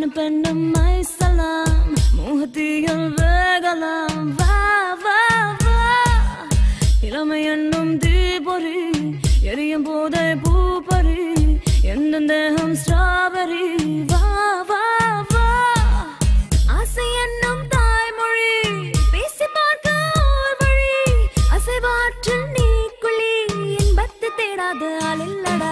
ஆணும் பெண்ணும் மைசலாம் முகத்தியில் வேகலாம் வா வா வா இளமை என்னும் தீபொறி எரியும் போதே பூப்பறி எந்த தேகம் ஸ்ட்ராபெரி வா வா வா ஆசை என்னும் தாய்மொழி பேசி பார்க்க ஓர் வழி அசைவாற்றில் நீ குழி இன்பத்து தேடாத ஆள் இல்லடா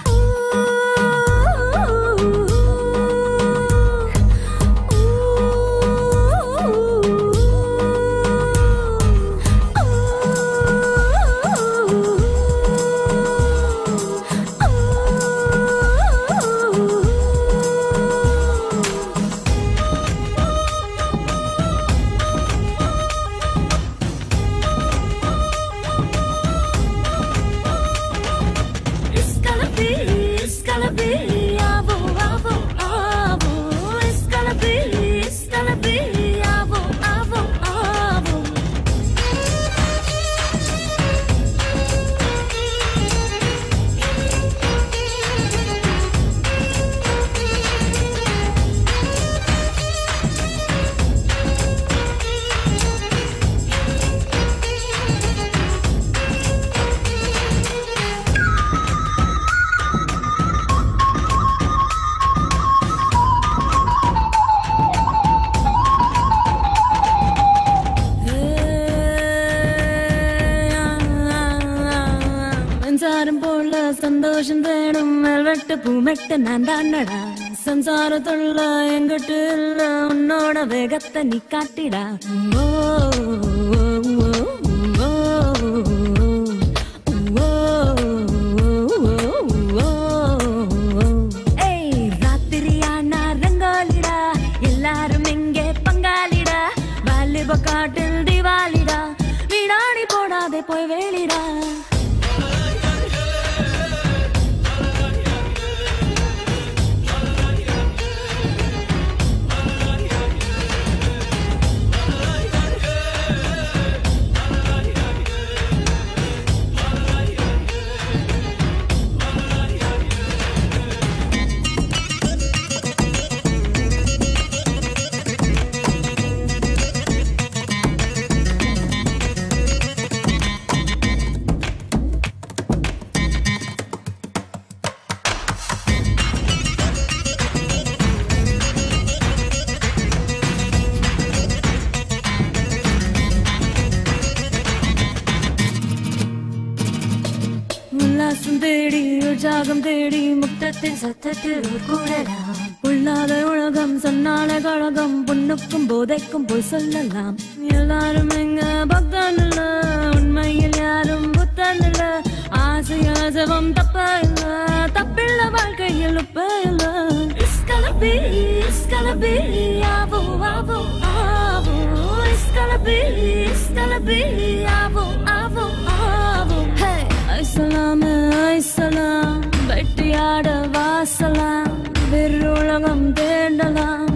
It's gonna be, it's gonna be, avo, avo, avo. It's gonna be, it's gonna be, avo, avo, avo. மின்சாரம் போல சந்தோஷம் வேணும் வெல்வெட்டு பூமெட்டு நான் தானடா சம்சாரத்துள்ள எங்கிட்ட இல்ல உன்னோட வேகத்தை நீ காட்டிடா ஓ, ஓ, ஓ, ஓ, ஓ, ஓ. ஏய், ராத்திரியானா ரங்கோலிடா எல்லாரும் எங்கே பங்காளிடா வாலிப காட்டில் திவாலிடா வீணாடி போடாதே போய் வேலிடா உல்லாசம் தேடி உற்சாகம் தேடி முத்தத்தின் சத்தத்தில் ஒரு கூடலாம் உள்ளாத உலகம் சொன்னால கழகம் பொண்ணுக்கும் போதைக்கும் போய் சொல்லலாம் எல்லாரும் எங்க பக்தன் இல்ல உண்மையில் யாரும் புத்தன் இல்ல ஆசை ஆசவம் தப்ப இல்ல தப்பில்ல வாழ்க்கையில் உப்ப இல்ல It's gonna be, it's gonna be, ஆவோ ஆவோ ஆவோ It's gonna be, it's gonna be, ஆவோ ஆவோ ஆவோ Hey, ஐசலாம் ஐசலாம் வெட்டியாட வாசலாம் வெறுலகம் தேடலாம்